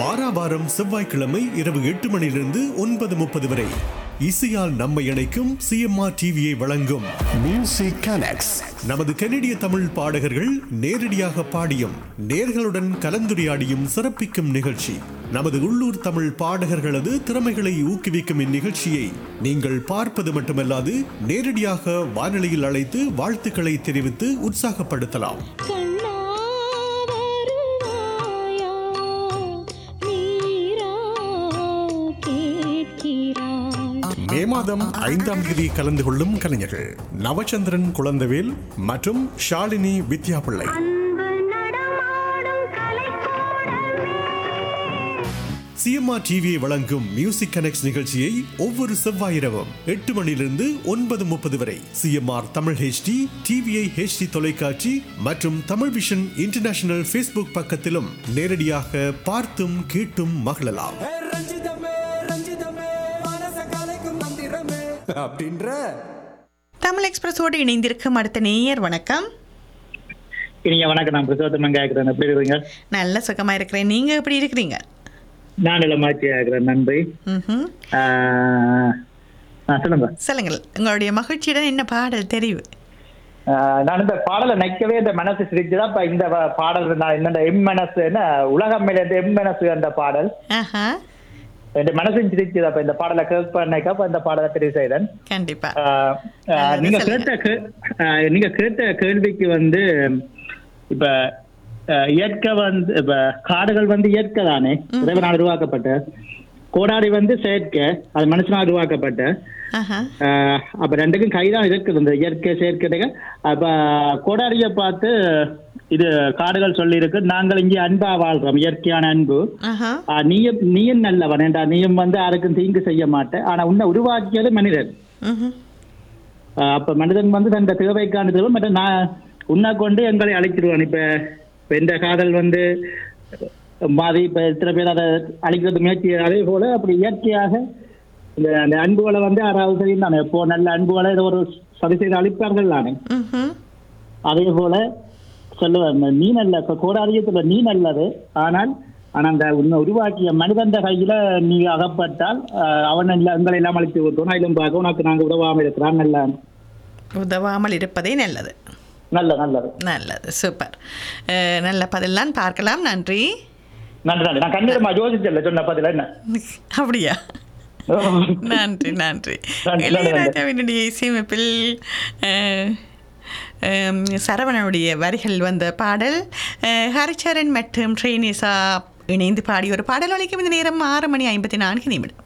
வாரா வாரம் செவ்வாய்க்கிழமை இரவு எட்டு மணியிலிருந்து ஒன்பது முப்பது வரை இசையால் நம்மை இணைக்கும் சிஎம்ஆர் டிவியை வழங்கும் Music Connects. நமது கனடிய தமிழ் பாடகர்கள் நேரடியாக பாடியும் நேர்களுடன் கலந்துரையாடியும் சிறப்பிக்கும் நிகழ்ச்சி நமது உள்ளூர் தமிழ் பாடகர்களது திறமைகளை ஊக்குவிக்கும் இந்நிகழ்ச்சியை நீங்கள் பார்ப்பது மட்டுமல்லாது நேரடியாக வானொலியில் அழைத்து வாழ்த்துக்களை தெரிவித்து உற்சாகப்படுத்தலாம் கண்ணா வருவாயா நீரா கேட்கிறாய் மே மாதம் ஐந்தாம் தேதி கலந்து கொள்ளும் கலைஞர்கள் நவச்சந்திரன் குழந்தவேல் மற்றும் ஷாலினி வித்யாபிள்ளை அன்பு நடமாடும் கலைக்கூடமே சிஎம்ஆர் டிவியை வழங்கும் மியூசிக் கனெக்ட் நிகழ்ச்சியை ஒவ்வொரு செவ்வாய் இரவும் எட்டு மணியிலிருந்து ஒன்பது முப்பது வரை CMR Tamil HD TVI HD தொலைக்காட்சி மற்றும் தமிழ் விஷன் இன்டர்நேஷனல் ஃபேஸ்புக் பக்கத்திலும் நேரடியாக பார்த்தும் கேட்டும் மகிழலாம் ஏ ரஞ்சிதமே ரஞ்சிதமே மனச கலைக்கும் மந்திரமே அப்படின்ற தமிழ் எக்ஸ்பிரஸோடு இணைந்திருக்கும் அடுத்த நேயர் வணக்கம் இனிங்க வணக்கம் நான் பிரசோத்தமன் கேட்கிறேன் எப்படி இருக்கீங்க நல்ல சுகமா இருக்கிறேன் நீங்க எப்படி இருக்கிறீங்க நான் இளமாச்சி ஆகிறேன் நன்றி ம்ஹும். ஆஹ், ஆ, சொல்லுங்க சொல்லுங்கள் உங்களுடைய மகிழ்ச்சியுடன் என்ன பாடல் தெரிவு ஆஹ், நான் இந்த பாடலை நிக்கவே இந்த மனசு சிரிச்சுதான் இப்ப இந்த வ- பாடல் நான் இந்த எம் மனசு என்ன உலகம் இருந்து எம் மனசு அந்த பாடல் ஆஹா இந்த மனசும் சிரிச்சுதான் இப்ப இந்த பாடலை கேட்பேன்னாக்கா இப்ப இந்த பாடலை தெரிவு செய்தேன் கண்டிப்பா ஆஹ், ஆஹ், நல்லது, நீங்க சொல்லுங்க. கேட்ட கே- ஆஹ், நீங்க கேட்ட கேள்விக்கு வந்து இப்ப ஆஹ், இயற்கை வந்து இப்ப காடுகள் வந்து இயற்கை தானே இறைவனால் உருவாக்கப்பட்ட கோடாரி வந்து செயற்கை அது மனுஷனால் உருவாக்கப்பட்ட ஆஹா ஆஹ், அப்ப ரெண்டுக்கும் கைதான் இருக்குது இந்த இயற்கை செயற்கை அப்ப கோடாரியை பார்த்து இது காடுகள் சொல்லி இருக்கு நாங்கள் இங்கே அன்பா வாழ்றோம் இயற்கையான அன்பு ஆஹா ஆஹ், நீயும் நீயும் நல்லவன் ஏண்டா நீயும் வந்து யாருக்கும் தீங்கு செய்ய மாட்டேன் ஆனா உன்னை உருவாக்கியது மனிதன் ம்ஹும். ஆஹ் அப்ப மனிதன் வந்து தன் தேவைக்கான தேவை மற்ற நான் உன்னை கொண்டு எங்களை அழைச்சிடுவான் இப்ப இப்ப இந்த காதல் வந்து மாறி இப்ப எத்தனை பேர் அதை அழிக்கிறது முயற்சி அதே போல அப்படி இயற்கையாக இந்த அந்த அன்புகளை வந்து யாராவது தெரியும் தானே இப்போ நல்ல அன்புகளை ஏதோ ஒரு சதி செய்து அழிப்பார்கள் தானே ம்ஹும். அதே போல சொல்லுவேன் நீ நல்ல இப்ப கோடாரியத்துல நீ நல்லது ஆனால் ஆனா அந்த உன்னை உருவாக்கிய மனிதன் கையில நீ அகப்பட்டால் ஆஹ் அவன் இல்ல எங்களை எல்லாம் அழித்து விட்டோம் அதிலும் பார்க்க உனக்கு நாங்க உதவாம இருக்கிறான் நல்ல உதவாமல் இருப்பதே நல்லது நல்ல நல்லது நல்லது சூப்பர் அஹ், நல்ல பதிலாம் பார்க்கலாம் நன்றி நன்றி நன்றி நான் கண்டிப்பா யோசிச்சல சொன்ன பதில என்ன அப்படியா நன்றி நன்றி நன்றி, இளையராஜாவினுடைய இசையமைப்பில் அஹ், அஹ், சரவணனுடைய வரிகள் வந்த பாடல் அஹ், ஹரிச்சரன் மற்றும் ட்ரெயினிசா இணைந்து பாடிய ஒரு பாடல் ஒலிக்கும் இந்த நேரம் ஆறு மணி ஐம்பத்தி நான்கு நிமிடம்